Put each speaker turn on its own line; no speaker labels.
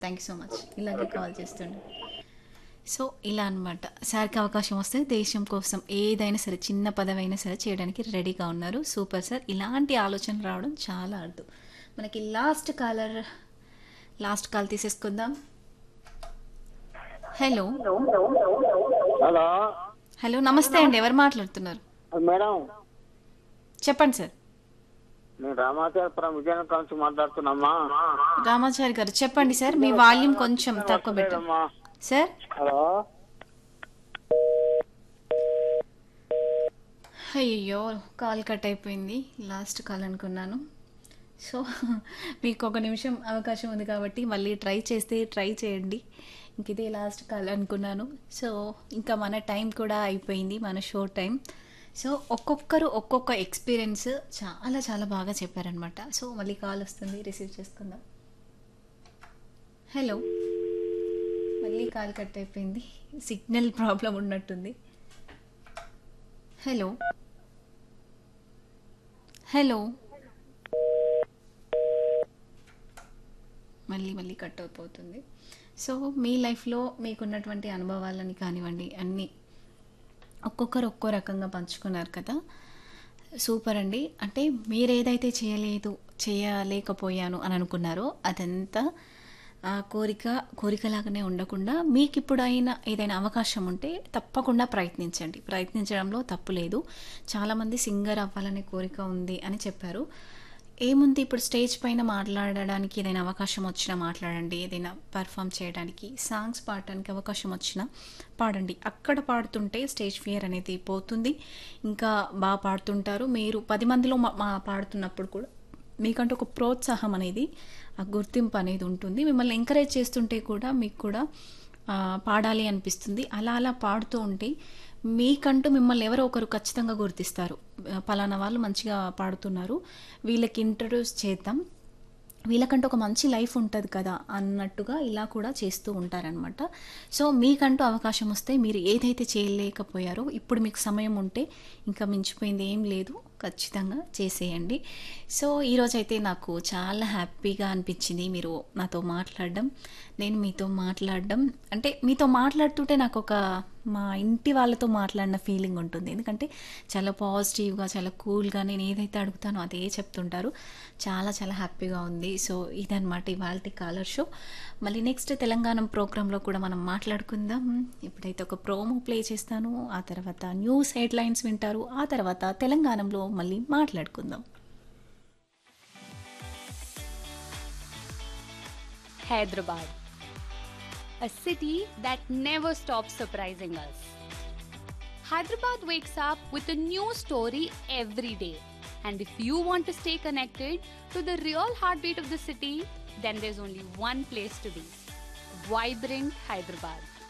Thank you so much ఇలాగే call చేస్తుండే so ఇలా అనమాట సార్కి అవకాశం వస్తే దేశం కోసం ఏదైనా సరే చిన్న పదవైనా సరే చేయడానికి రెడీగా ఉన్నారు సూపర్ సార్ ఇలాంటి ఆలోచన రావడం చాలా అర్థం మనకి లాస్ట్ కాలర్ లాస్ట్ కాల్ తీసేసుకుందాం హలో
హలో
హలో నమస్తే అండి ఎవరు మాట్లాడుతున్నారు
మేడం
చెప్పండి సార్
నేను రామాచారపురం విజయనగరం నుంచి మాట్లాడుతున్నామ్మా
రామాచారి గారు చెప్పండి సార్ మీ వాల్యూమ్ కొంచెం తక్కువ పెట్టండి
లేదమ్మా.
సార్
హలో
అయ్యో కాల్ కట్ అయిపోయింది లాస్ట్ కాల్ అనుకున్నాను సో మీకు ఒక నిమిషం అవకాశం ఉంది కాబట్టి మళ్ళీ ట్రై చేస్తే ట్రై చేయండి ఇంక ఇదే లాస్ట్ కాల్ అనుకున్నాను సో ఇంకా మన టైం కూడా అయిపోయింది మన షో టైం సో ఒక్కొక్కరు ఒక్కొక్క ఎక్స్పీరియన్స్ చాలా చాలా బాగా చెప్పారనమాట సో మళ్ళీ కాల్ వస్తుంది రిసీవ్ చేసుకుందాం హలో మళ్ళీ కాల్ కట్ అయిపోయింది సిగ్నల్ ప్రాబ్లం ఉన్నట్టుంది హలో హలో మళ్ళీ మళ్ళీ కట్ అయిపోతుంది సో మీ లైఫ్లో మీకున్నటువంటి అనుభవాలని కానివ్వండి అన్నీ ఒక్కొక్కరు ఒక్కో రకంగా పంచుకున్నారు కదా సూపర్ అండి అంటే మీరు ఏదైతే చేయలేదు చేయలేకపోయాను అని అనుకున్నారో అదంతా ఆ కోరిక కోరికలాగానే ఉండకుండా మీకు ఇప్పుడు అయినా ఏదైనా అవకాశం ఉంటే తప్పకుండా ప్రయత్నించండి ప్రయత్నించడంలో తప్పు లేదు చాలామంది సింగర్ అవ్వాలనే కోరిక ఉంది అని చెప్పారు ఏముంది ఇప్పుడు స్టేజ్ పైన మాట్లాడడానికి ఏదైనా అవకాశం వచ్చినా మాట్లాడండి ఏదైనా పర్ఫామ్ చేయడానికి సాంగ్స్ పాడడానికి అవకాశం వచ్చినా పాడండి అక్కడ పాడుతుంటే స్టేజ్ ఫియర్ అనేది పోతుంది ఇంకా బాగా పాడుతుంటారు మీరు పది మందిలో మా మా పాడుతున్నప్పుడు కూడా మీకంటూ ఒక ప్రోత్సాహం అనేది ఆ గుర్తింపు అనేది ఉంటుంది మిమ్మల్ని ఎంకరేజ్ చేస్తుంటే కూడా మీకు కూడా ఆ, పాడాలి అనిపిస్తుంది అలా అలా పాడుతూ ఉంటే మీకంటూ మిమ్మల్ని ఎవరో ఒకరు ఖచ్చితంగా గుర్తిస్తారు ఆ, పలానా వాళ్ళు మంచిగా పాడుతున్నారు వీళ్ళకి ఇంట్రడ్యూస్ చేద్దాం వీళ్ళకంటూ ఒక మంచి లైఫ్ ఉంటుంది కదా అన్నట్టుగా ఇలా కూడా చేస్తూ ఉంటారనమాట సో మీకంటూ అవకాశం వస్తే మీరు ఏదైతే చేయలేకపోయారో ఇప్పుడు మీకు సమయం ఉంటే ఇంకా మించిపోయింది ఏం లేదు ఖచ్చితంగా చేసేయండి సో ఈరోజైతే నాకు చాలా హ్యాపీగా అనిపించింది మీరు నాతో మాట్లాడడం నేను మీతో మాట్లాడడం అంటే మీతో మాట్లాడుతుంటే నాకు ఒక మా ఇంటి వాళ్ళతో మాట్లాడిన ఫీలింగ్ ఉంటుంది ఎందుకంటే చాలా పాజిటివ్గా చాలా కూల్గా నేను ఏదైతే అడుగుతానో అదే చెప్తుంటారు చాలా చాలా హ్యాపీగా ఉంది సో ఇదనమాట ఇవాళ కాలర్ షో మళ్ళీ నెక్స్ట్ తెలంగాణ ప్రోగ్రాంలో కూడా మనం మాట్లాడుకుందాం ఇప్పుడైతే ఒక ప్రోమో ప్లే చేస్తాను ఆ తర్వాత న్యూస్ హెడ్లైన్స్ వింటారు ఆ తర్వాత తెలంగాణలో మళ్ళీ మాట్లాడుకుందాం
Hyderabad, a city that never stops surprising us. Hyderabad wakes up with a new story every day. And if you want to stay connected to the real heartbeat of the city, then there's only one place to be Vibrant Hyderabad.